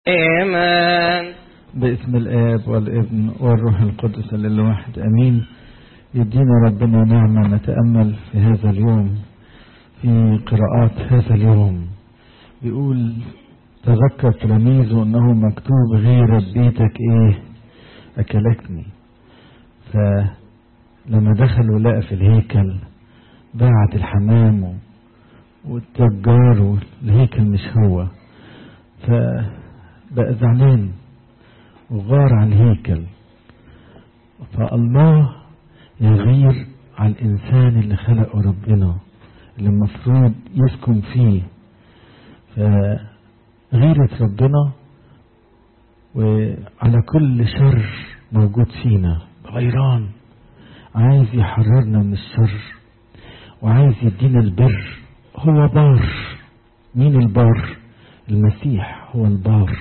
آمين باسم الآب والابن والروح القدس للواحد أمين يدينا ربنا نعمة نتأمل في هذا اليوم في قراءات هذا اليوم بيقول تذكر تلاميذه أنه مكتوب غير بيتك إيه أكلتني فلما دخلوا لقى في الهيكل باعت الحمام والتجار والهيكل مش هو فبقى زعلان وغار على الهيكل فالله يغير على الإنسان اللي خلقه ربنا اللي المفروض يسكن فيه فغيرة ربنا وعلى كل شر موجود فينا غيران عايز يحررنا من الشر وعايز يدينا البر هو بار مين البار المسيح هو البار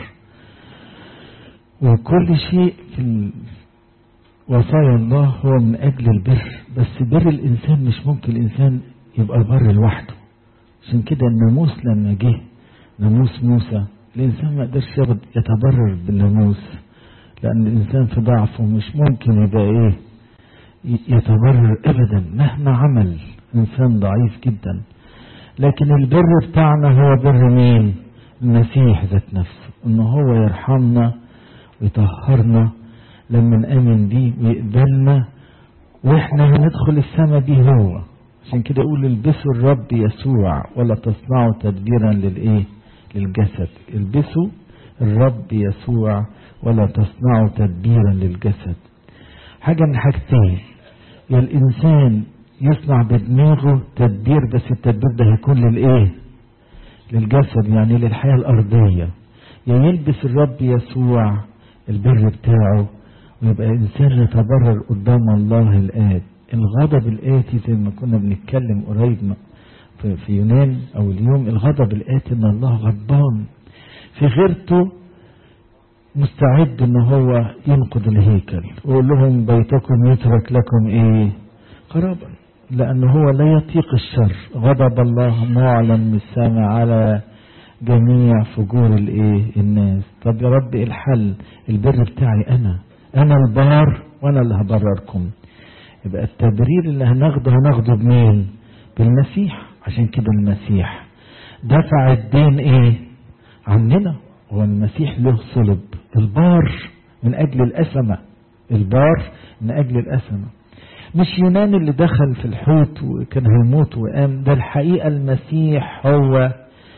وكل شيء في وصايا الله هو من أجل البر بس بر الإنسان مش ممكن الإنسان يبقى بر لوحده عشان كده الناموس لما جه ناموس موسى الإنسان ما قدرش يتبرر بالناموس لأن الإنسان في ضعفه مش ممكن يبقى إيه يتبرر أبدا مهما عمل إنسان ضعيف جدا لكن البر بتاعنا هو بر مين المسيح ذات نفسه إن هو يرحمنا ويطهرنا لما نآمن بيه ويقبلنا واحنا هندخل السماء بيه هو عشان كده يقول البسوا الرب يسوع ولا تصنعوا تدبيرا للايه للجسد البسوا الرب يسوع ولا تصنعوا تدبيرا للجسد حاجة من حاجتين يا الإنسان يصنع بدماغه تدبير بس التدبير ده هيكون للإيه للجسد يعني للحياة الأرضية يا يلبس الرب يسوع البر بتاعه ويبقى إنسان يتبرر قدام الله الآب الغضب الآتي زي ما كنا بنتكلم قريب في يونان أو اليوم الغضب الآتي إن الله غضبان في غيرته مستعد إن هو ينقض الهيكل ويقول لهم بيتكم يترك لكم إيه خرابا لأن هو لا يطيق الشر غضب الله معلن من السماء على جميع فجور الايه الناس طب يا رب الحل البر بتاعي انا انا البار وانا اللي هبرركم يبقى التبرير اللي هناخده هناخده بمين بالمسيح عشان كده المسيح دفع الدين ايه عننا هو المسيح له صلب البار من اجل الاسمة البار من اجل الاسمة مش يونان اللي دخل في الحوت وكان هيموت وقام ده الحقيقة المسيح هو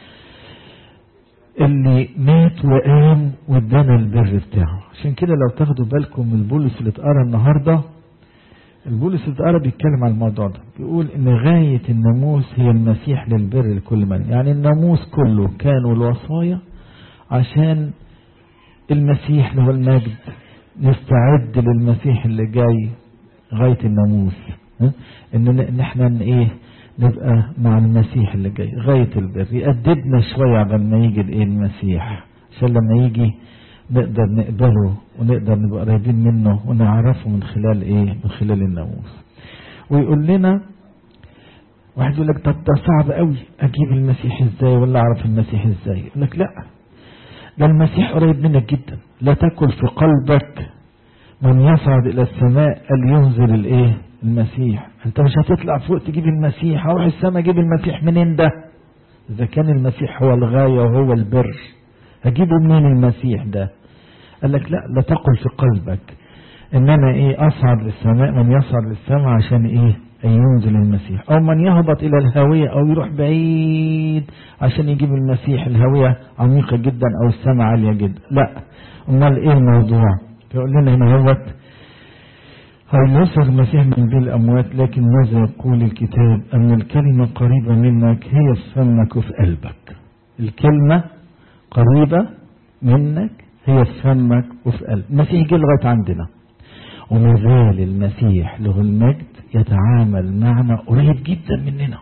اللي مات وقام وادانا البر بتاعه عشان كده لو تاخدوا بالكم من البولس اللي اتقرا النهارده البولس اللي اتقرا بيتكلم عن الموضوع ده بيقول ان غايه الناموس هي المسيح للبر لكل من يعني الناموس كله كانوا الوصايا عشان المسيح اللي هو المجد نستعد للمسيح اللي جاي غايه الناموس ان احنا ايه نبقى مع المسيح اللي جاي غاية البر يأدبنا شوية قبل ما يجي الايه المسيح عشان لما يجي نقدر نقبله ونقدر نبقى قريبين منه ونعرفه من خلال ايه من خلال الناموس ويقول لنا واحد يقول لك طب ده صعب قوي اجيب المسيح ازاي ولا اعرف المسيح ازاي يقول لك لا ده المسيح قريب منك جدا لا تكن في قلبك من يصعد الى السماء لينزل الايه المسيح انت مش هتطلع فوق تجيب المسيح اروح السماء اجيب المسيح منين ده اذا كان المسيح هو الغاية وهو البر هجيبه منين المسيح ده قال لك لا لا تقل في قلبك ان انا ايه اصعد للسماء من يصعد للسماء عشان ايه ان ينزل المسيح او من يهبط الى الهاوية او يروح بعيد عشان يجيب المسيح الهاوية عميقة جدا او السماء عالية جدا لا امال ايه الموضوع فيقول لنا هنا هوت هينصر المسيح من بين الأموات لكن ماذا يقول الكتاب أن الكلمة قريبة منك هي في فمك وفي قلبك الكلمة قريبة منك هي في فمك وفي قلبك المسيح جه لغاية عندنا وما زال المسيح له المجد يتعامل معنا قريب جدا مننا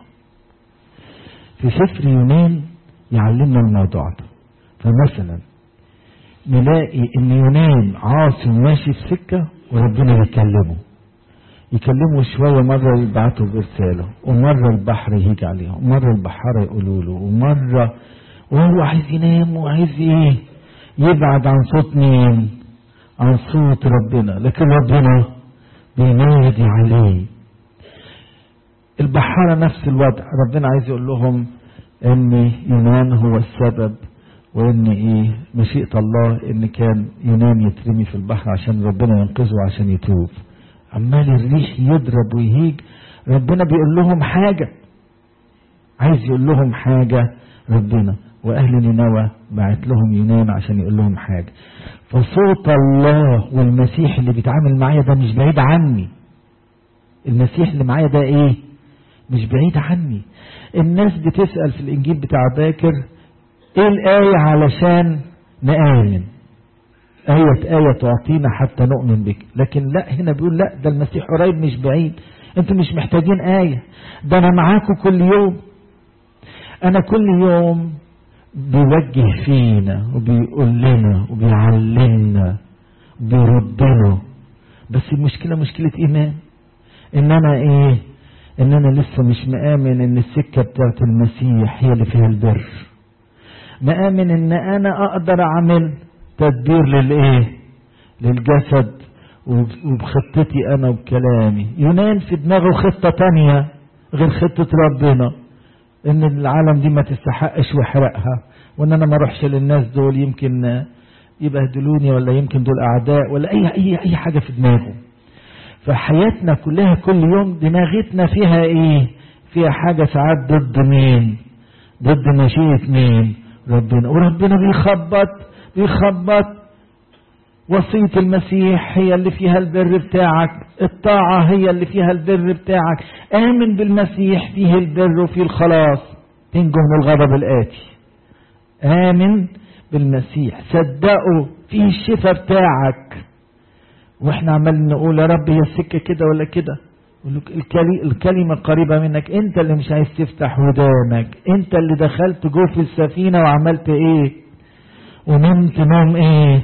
في سفر يونان يعلمنا الموضوع ده فمثلا نلاقي ان يونان عاصي ماشي في سكه وربنا يكلمه يكلمه شوية مرة يبعته برسالة ومرة البحر يهيج عليه ومرة البحارة يقولوا له ومرة وهو عايز ينام وعايز ايه يبعد عن صوت مين عن صوت ربنا لكن ربنا بينادي عليه البحارة نفس الوضع ربنا عايز يقول لهم ان يونان هو السبب وان ايه مشيئة الله ان كان يونان يترمي في البحر عشان ربنا ينقذه عشان يتوب عمال الريح يضرب ويهيج ربنا بيقول لهم حاجة عايز يقول لهم حاجة ربنا واهل نينوى بعت لهم يونان عشان يقول لهم حاجة فصوت الله والمسيح اللي بيتعامل معايا ده مش بعيد عني المسيح اللي معايا ده ايه مش بعيد عني الناس بتسأل في الانجيل بتاع باكر ايه الآية علشان نآمن آية آية تعطينا حتى نؤمن بك لكن لا هنا بيقول لا ده المسيح قريب مش بعيد انتوا مش محتاجين آية ده انا معاكم كل يوم انا كل يوم بيوجه فينا وبيقول لنا وبيعلمنا وبيردنا بس المشكلة مشكلة ايمان ان انا ايه ان انا لسه مش مآمن ان السكة بتاعت المسيح هي اللي فيها البر مآمن ان انا اقدر اعمل تدبير للايه للجسد وبخطتي انا وبكلامي يونان في دماغه خطة تانية غير خطة ربنا ان العالم دي ما تستحقش واحرقها وان انا ما اروحش للناس دول يمكن يبهدلوني ولا يمكن دول اعداء ولا اي اي اي حاجة في دماغه فحياتنا كلها كل يوم دماغتنا فيها ايه فيها حاجة ساعات ضد مين ضد مشيئة مين ربنا وربنا بيخبط بيخبط وصية المسيح هي اللي فيها البر بتاعك الطاعة هي اللي فيها البر بتاعك آمن بالمسيح فيه البر وفيه الخلاص تنجو من الغضب الآتي آمن بالمسيح صدقوا فيه الشفاء بتاعك واحنا عمال نقول يا رب هي السكة كده ولا كده الكلمة قريبة منك انت اللي مش عايز تفتح ودانك انت اللي دخلت جوه في السفينة وعملت ايه ونمت نوم ايه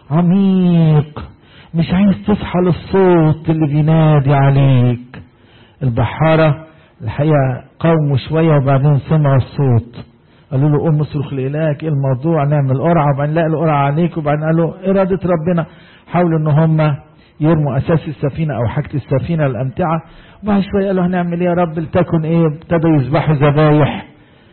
عميق مش عايز تصحى للصوت اللي بينادي عليك البحارة الحقيقة قوموا شوية وبعدين سمعوا الصوت قالوا له قوم اصرخ لإلهك ايه الموضوع نعمل قرعة وبعدين لا القرعة عليك وبعدين قالوا إرادة ربنا حاولوا ان هم يرموا اساس السفينة او حاجة السفينة الامتعة وبعد شوية قالوا هنعمل ايه يا رب لتكن ايه ابتدوا يذبحوا ذبايح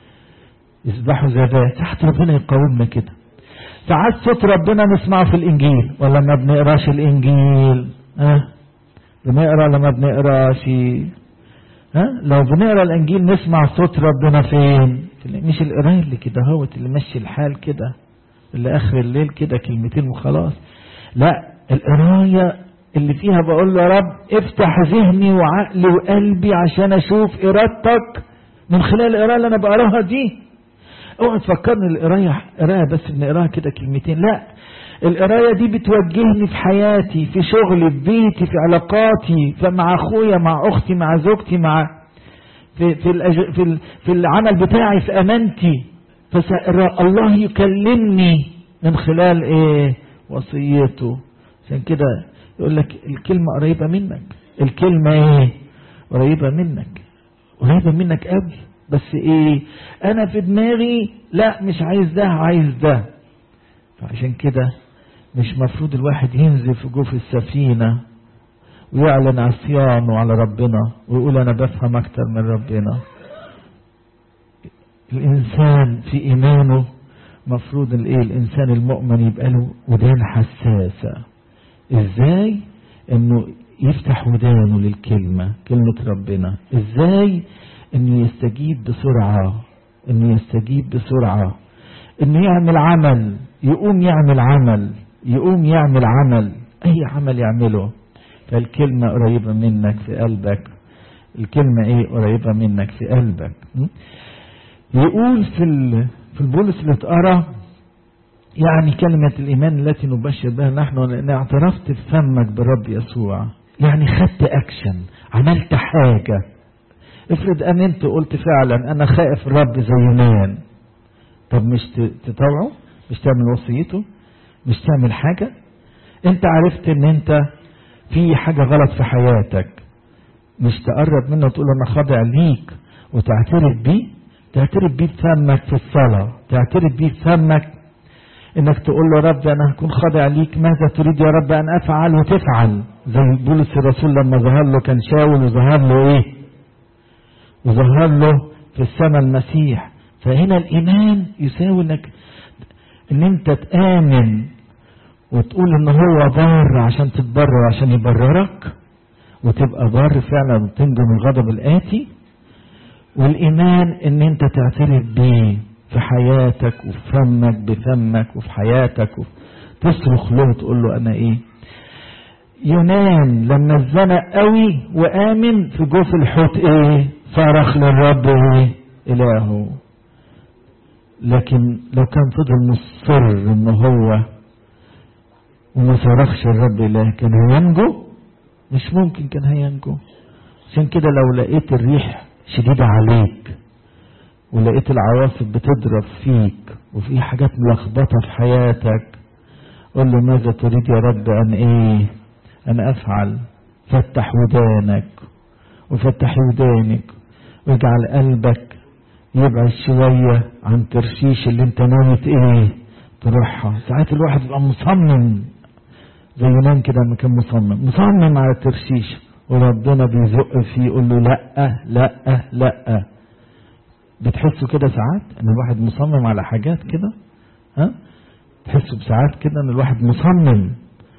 يذبحوا ذبايح ساعات ربنا يقاومنا كده ساعات صوت ربنا نسمعه في الانجيل ولا ما بنقراش الانجيل ها أه؟ بنقرا ولا ما بنقراش ها أه؟ لو بنقرا الانجيل نسمع صوت ربنا فين مش القرايه اللي كده هوت اللي مشي الحال كده اللي اخر الليل كده كلمتين وخلاص لا القرايه اللي فيها بقول له يا رب افتح ذهني وعقلي وقلبي عشان اشوف ارادتك من خلال القرايه اللي انا بقراها دي اوعى تفكرني القرايه قرايه بس بنقراها كده كلمتين لا القرايه دي بتوجهني في حياتي في شغلي في بيتي في علاقاتي مع اخويا مع اختي مع زوجتي مع في في الأج... في, ال... في العمل بتاعي في امانتي الله يكلمني من خلال ايه وصيته عشان كده يقول لك الكلمة قريبة منك الكلمة ايه قريبة منك قريبة منك قوي بس ايه انا في دماغي لا مش عايز ده عايز ده فعشان كده مش مفروض الواحد ينزل في جوف السفينة ويعلن عصيانه على ربنا ويقول انا بفهم اكتر من ربنا الانسان في ايمانه مفروض الايه الانسان المؤمن يبقى له ودان حساسة ازاي انه يفتح ودانه للكلمة كلمة ربنا ازاي انه يستجيب بسرعة انه يستجيب بسرعة انه يعمل عمل يقوم يعمل عمل يقوم يعمل عمل اي عمل يعمله فالكلمة قريبة منك في قلبك الكلمة ايه قريبة منك في قلبك يقول في في البولس اللي اتقرا يعني كلمة الإيمان التي نبشر بها نحن لأن اعترفت بفمك برب يسوع يعني خدت أكشن عملت حاجة افرض أمنت وقلت فعلا أنا خائف الرب زي يونان طب مش تطوعه مش تعمل وصيته مش تعمل حاجة انت عرفت ان انت في حاجة غلط في حياتك مش تقرب منه وتقول انا خاضع ليك وتعترف بيه تعترف بيه بفمك في الصلاة تعترف بيه بفمك انك تقول له رب انا هكون خاضع ليك ماذا تريد يا رب ان افعل وتفعل زي بولس الرسول لما ظهر له كان شاول وظهر له ايه وظهر له في السماء المسيح فهنا الايمان يساوي انك ان انت تامن وتقول ان هو بار عشان تتبرر عشان يبررك وتبقى بار فعلا وتنجو من الغضب الاتي والايمان ان انت تعترف بيه في حياتك وفي فمك بفمك وفي حياتك تصرخ له وتقول له انا ايه يونان لما اتزنق قوي وامن في جوف الحوت ايه صرخ للرب ايه الهه لكن لو كان فضل مصر ان هو وما صرخش الرب اله كان هينجو مش ممكن كان هينجو عشان كده لو لقيت الريح شديدة عليك ولقيت العواصف بتضرب فيك وفي حاجات ملخبطة في حياتك قول له ماذا تريد يا رب أن إيه أن أفعل فتح ودانك وفتح ودانك واجعل قلبك يبعد شوية عن ترشيش اللي انت ناوي ايه تروحها ساعات الواحد يبقى مصمم زي يونان كده لما كان مصمم مصمم على الترشيش وربنا بيزق فيه يقول له لا لا لا بتحسوا كده ساعات ان الواحد مصمم على حاجات كده ها تحسوا بساعات كده ان الواحد مصمم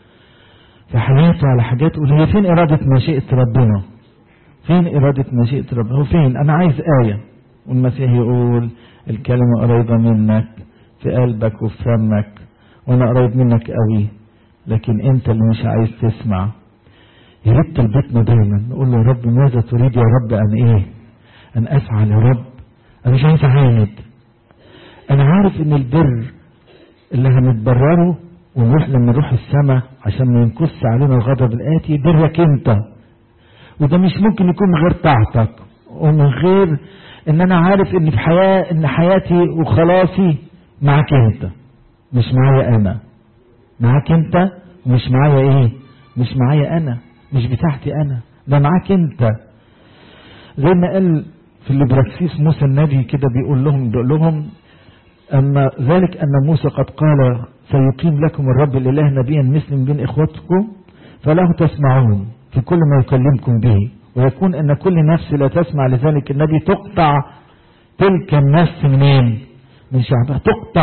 في حياته على حاجات يقول هي فين إرادة مشيئة ربنا فين إرادة مشيئة ربنا هو فين أنا عايز آية والمسيح يقول الكلمة قريبة منك في قلبك وفي فمك وأنا قريب منك قوي لكن أنت اللي مش عايز تسمع يا ريت طلبتنا دايما نقول له يا رب ماذا تريد يا رب أن إيه أن أفعل يا رب أنا مش عايز أعاند أنا عارف إن البر اللي هنتبرره ونروح لما نروح السماء عشان ما ينكس علينا الغضب الآتي برك أنت وده مش ممكن يكون من غير طاعتك ومن غير ان انا عارف ان في حياة ان حياتي وخلاصي معاك انت مش معايا انا معاك انت ومش معايا ايه مش معايا انا مش بتاعتي انا ده معاك انت زي ما قال في الابراكسيس موسى النبي كده بيقول لهم بيقول لهم اما ذلك ان موسى قد قال سيقيم لكم الرب الاله نبيا مثل من بين اخوتكم فله تسمعون في كل ما يكلمكم به ويكون ان كل نفس لا تسمع لذلك النبي تقطع تلك النفس منين من شعبها تقطع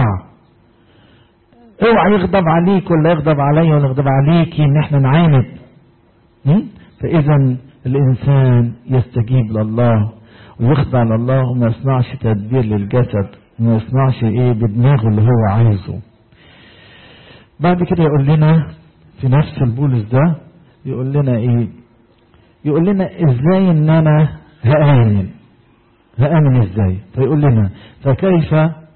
اوعى يغضب عليك ولا يغضب علي ولا يغضب عليكي ان احنا نعاند فاذا الانسان يستجيب لله ويخضع لله وما يصنعش تدبير للجسد وما يصنعش ايه بدماغه اللي هو عايزه بعد كده يقول لنا في نفس البولس ده يقول لنا ايه يقول لنا ازاي ان انا هآمن هآمن ازاي فيقول لنا فكيف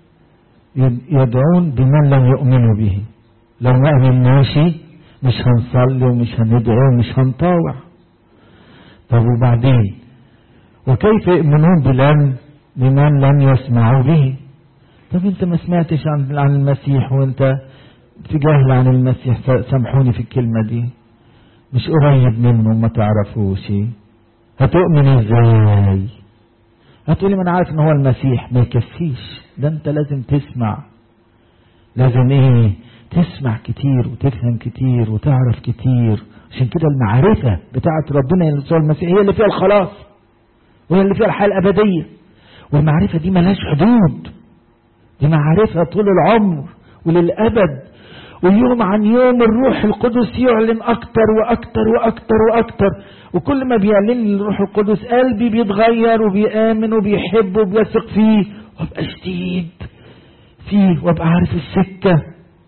يدعون بمن لم يؤمنوا به لو ما امناش مش هنصلي ومش هندعي ومش هنطاوع طب وبعدين وكيف يؤمنون بلم بمن لم يسمعوا به طب انت ما سمعتش عن عن المسيح وانت في جهل عن المسيح سامحوني في الكلمة دي مش قريب منه ما تعرفوش هتؤمن ازاي هتقولي ما انا عارف ان هو المسيح ما يكفيش ده انت لازم تسمع لازم ايه تسمع كتير وتفهم كتير وتعرف كتير عشان كده المعرفة بتاعت ربنا يسوع المسيح هي اللي فيها الخلاص وهي اللي فيها الحياة الأبدية والمعرفة دي ملهاش حدود دي معرفة طول العمر وللأبد ويوم عن يوم الروح القدس يعلن أكتر وأكتر وأكتر وأكتر وكل ما بيعلن الروح القدس قلبي بيتغير وبيآمن وبيحب وبيثق فيه وابقى شديد فيه وابقى عارف السكة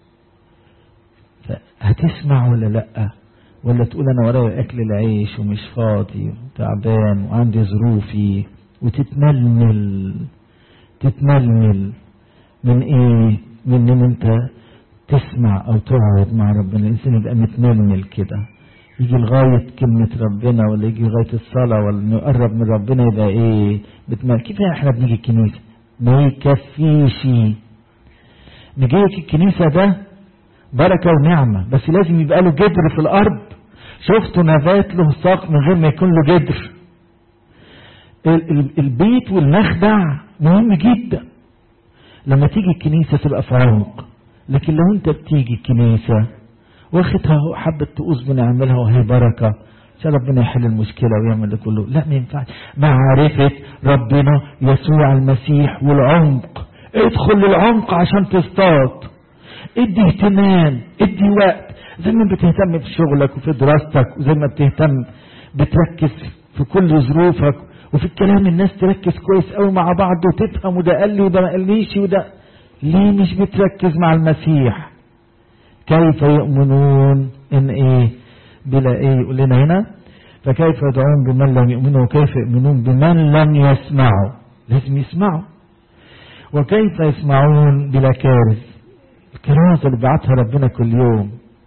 هتسمع ولا لأ ولا تقول أنا ورايا أكل العيش ومش فاضي وتعبان وعندي ظروفي وتتململ تتململ من ايه من ان انت تسمع او تقعد مع ربنا الانسان يبقى متململ كده يجي لغاية كلمة ربنا ولا يجي لغاية الصلاة ولا انه يقرب من ربنا يبقى ايه بتمل كيف احنا بنيجي الكنيسة ما يكفيش نجيك الكنيسة ده بركة ونعمة بس لازم يبقى له جدر في الارض شفتوا نبات له ساق من غير ما يكون له جدر البيت والمخدع مهم جدا لما تيجي الكنيسة تبقى في عمق لكن لو انت بتيجي الكنيسة واخدها حبة تقوس بنعملها وهي بركة عشان ربنا يحل المشكلة ويعمل ده كله لا ما ينفعش معرفة ربنا يسوع المسيح والعمق ادخل للعمق عشان تصطاد ادي اهتمام ادي وقت زي ما بتهتم في شغلك وفي دراستك وزي ما بتهتم بتركز في كل ظروفك وفي الكلام الناس تركز كويس قوي مع بعض وتفهم وده قال لي وده ما قاليش وده ليه مش بتركز مع المسيح كيف يؤمنون ان ايه بلا ايه يقول لنا هنا فكيف يدعون بمن لم يؤمنوا وكيف يؤمنون بمن لم يسمعوا لازم يسمعوا وكيف يسمعون بلا كارث الكرازة اللي بعتها ربنا كل يوم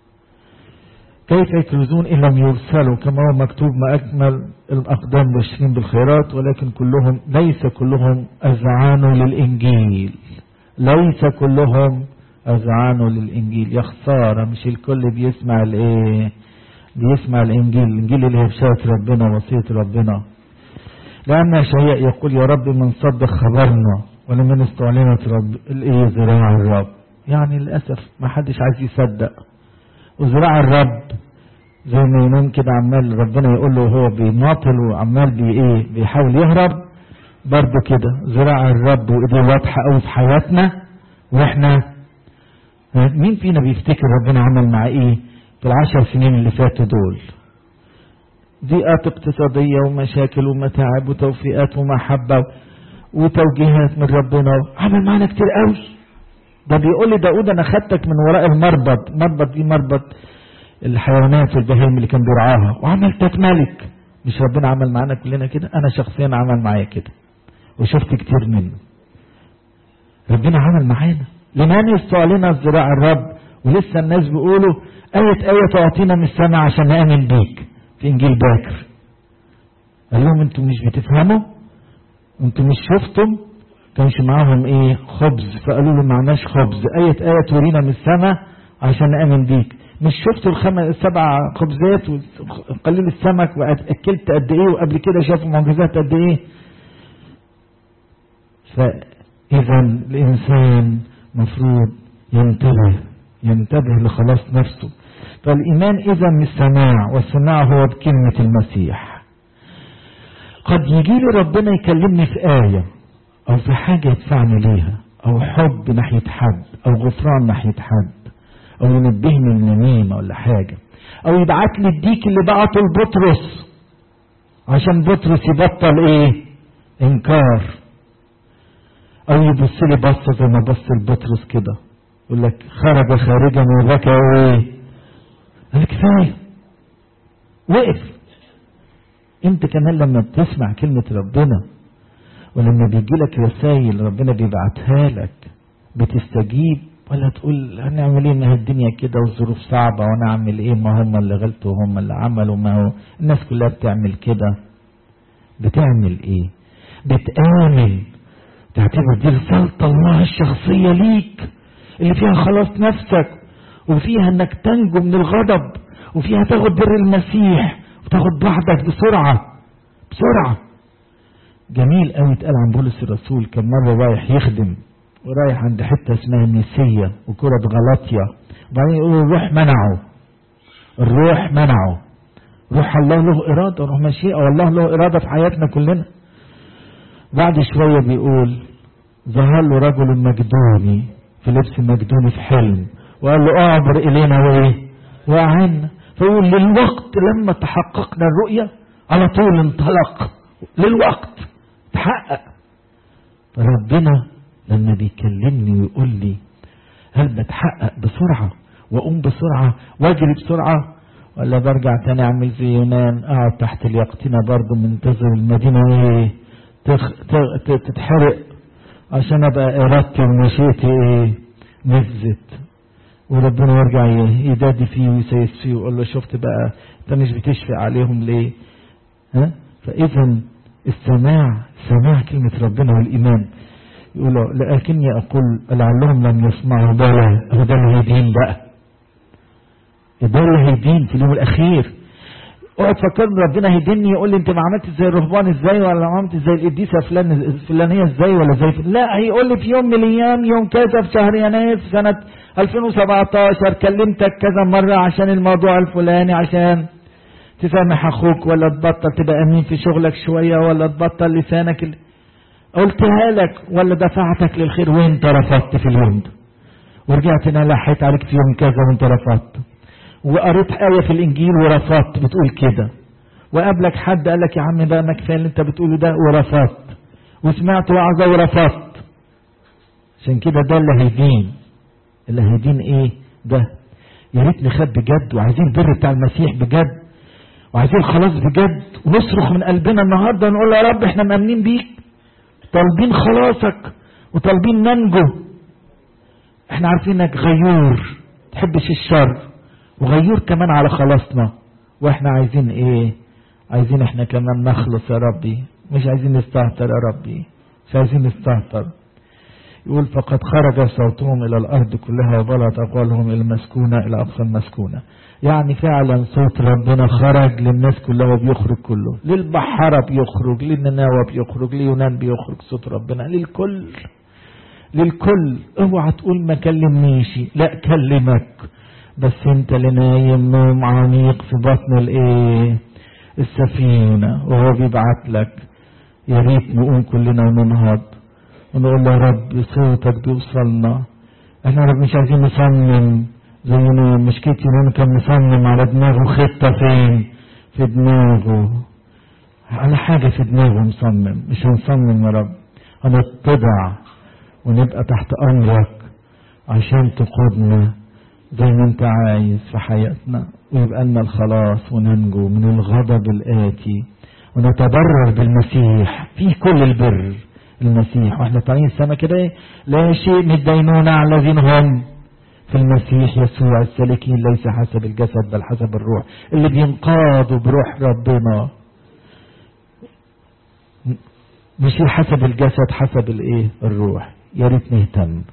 كيف يكرزون إن لم يرسلوا كما هو مكتوب ما أكمل الأقدام مبشرين بالخيرات ولكن كلهم ليس كلهم أذعنوا للإنجيل ليس كلهم أذعنوا للإنجيل يا خسارة مش الكل بيسمع الإيه بيسمع الإنجيل الإنجيل اللي هي بشارة ربنا وصية ربنا لأن شيء يقول يا رب من صدق خبرنا ولمن استعلنت رب الإيه ذراع الرب يعني للأسف ما حدش عايز يصدق وذراع الرب زي ما ينام كده عمال ربنا يقول له هو بيماطل وعمال بي ايه بيحاول يهرب برضه كده ذراع الرب وايديه واضحه قوي في حياتنا واحنا مين فينا بيفتكر ربنا عمل مع ايه في العشر سنين اللي فاتوا دول ضيقات اقتصادية ومشاكل ومتاعب وتوفيقات ومحبة وتوجيهات من ربنا عمل معانا كتير قوي ده بيقول لي داود انا خدتك من وراء المربط مربط دي مربط الحيوانات والبهائم اللي كان بيرعاها وعملتك ملك مش ربنا عمل معانا كلنا كده انا شخصيا عمل معايا كده وشفت كتير منه ربنا عمل معانا لمن يستعلنا الذراع الرب ولسه الناس بيقولوا آية آية تعطينا من السماء عشان نآمن بيك في إنجيل باكر قال لهم انتوا مش بتفهموا انتوا مش شفتم كانش معاهم ايه خبز فقالوا له معناش خبز آية آية تورينا من السماء عشان نآمن بيك مش شفتوا الخمس السبع خبزات وقليل السمك واكلت قد ايه وقبل كده شافوا معجزات قد ايه فاذا الانسان مفروض ينتبه ينتبه لخلاص نفسه فالايمان اذا من السماع والسماع هو بكلمه المسيح قد يجي لي ربنا يكلمني في ايه او في حاجه يدفعني ليها او حب ناحيه حد او غفران ناحيه حد او ينبهني من نميمة ولا حاجة او يبعت لي الديك اللي بعته لبطرس عشان بطرس يبطل ايه انكار او يبص لي بصة زي ما بص لبطرس كده يقول لك خرج خارجا وبكى ايه قال كفاية وقف انت كمان لما بتسمع كلمة ربنا ولما بيجي لك رسائل ربنا بيبعتها لك بتستجيب ولا تقول هنعمل ايه ما هي الدنيا كده والظروف صعبة وانا اعمل ايه ما هم اللي غلطوا وهم اللي عملوا ما هو الناس كلها بتعمل كده بتعمل ايه بتآمن تعتبر دي رسالة الله الشخصية ليك اللي فيها خلاص نفسك وفيها انك تنجو من الغضب وفيها تاخد بر المسيح وتاخد بعضك بسرعة بسرعة جميل قوي اتقال عن بولس الرسول كان مرة رايح يخدم ورايح عند حته اسمها نيسية وكرة غلطية وبعدين يقولوا الروح منعه الروح منعه روح الله له إرادة روح مشيئة والله له إرادة في حياتنا كلنا بعد شوية بيقول ظهر له رجل مجدوني في لبس مجدوني في حلم وقال له اعبر إلينا وإيه وأعنا فيقول للوقت لما تحققنا الرؤية على طول انطلق للوقت تحقق فربنا لما بيكلمني ويقول لي هل بتحقق بسرعة وأقوم بسرعة وأجري بسرعة ولا برجع تاني أعمل زي يونان أقعد تحت اليقطينة برضه منتظر المدينة إيه تخ... تتحرق عشان أبقى إرادتي ومشيتي إيه نزت وربنا يرجع يدادي فيه ويسيس فيه ويقول له شفت بقى أنت مش بتشفق عليهم ليه؟ ها؟ فإذا السماع سماع كلمة ربنا والإيمان يقولوا لكني أقول لعلهم لم يسمعوا بلا هو ده اللي هيدين بقى ده اللي هيدين في اليوم الأخير اقعد فكر ربنا هيدني يقول لي انت ما عملتش زي الرهبان ازاي ولا ما عملتش زي القديسه فلان الفلانيه ازاي ولا زي فلان. لا هيقول لي في يوم من الايام يوم كذا في شهر يناير في سنه 2017 كلمتك كذا مره عشان الموضوع الفلاني عشان تسامح اخوك ولا تبطل تبقى امين في شغلك شويه ولا تبطل لسانك اللي قلتها لك ولا دفعتك للخير وانت رفضت في اليوم ده ورجعت انا لحيت عليك في يوم كذا وانت رفضت وقريت آية في الإنجيل ورفضت بتقول كده وقابلك حد قال لك يا عم ده ما كفايه اللي انت بتقوله ده ورفضت وسمعت وعظة ورفضت عشان كده ده اللي هيدين اللي هيدين ايه ده يا ريت نخاف بجد وعايزين البر بتاع المسيح بجد وعايزين خلاص بجد ونصرخ من قلبنا النهارده ونقول يا رب احنا مأمنين بيك طالبين خلاصك وطالبين ننجو احنا عارفين انك غيور تحبش الشر وغيور كمان على خلاصنا واحنا عايزين ايه عايزين احنا كمان نخلص يا ربي مش عايزين نستهتر يا ربي مش عايزين نستهتر يقول فقد خرج صوتهم الى الارض كلها وبلغت اقوالهم الى المسكونه الى اقصى المسكونه يعني فعلا صوت ربنا خرج للناس كلها وبيخرج كله للبحارة بيخرج للنناوى بيخرج ليونان بيخرج صوت ربنا للكل للكل اوعى تقول ما كلمنيش لا كلمك بس انت اللي نايم نوم عميق في بطن الايه السفينة وهو بيبعت لك يا ريت نقوم كلنا وننهض ونقول يا رب صوتك بيوصلنا احنا يا رب مش عايزين نصمم زي ما مشكلتي ان كان مصمم على دماغه خطة فين في دماغه على حاجة في دماغه مصمم مش هنصمم يا رب هنتضع ونبقى تحت امرك عشان تقودنا زي ما انت عايز في حياتنا ويبقى لنا الخلاص وننجو من الغضب الآتي ونتبرر بالمسيح في كل البر المسيح واحنا طالعين السما كده لا شيء من الدينونة على الذين هم في المسيح يسوع السالكين ليس حسب الجسد بل حسب الروح اللي بينقادوا بروح ربنا مش حسب الجسد حسب الايه الروح يا ريت نهتم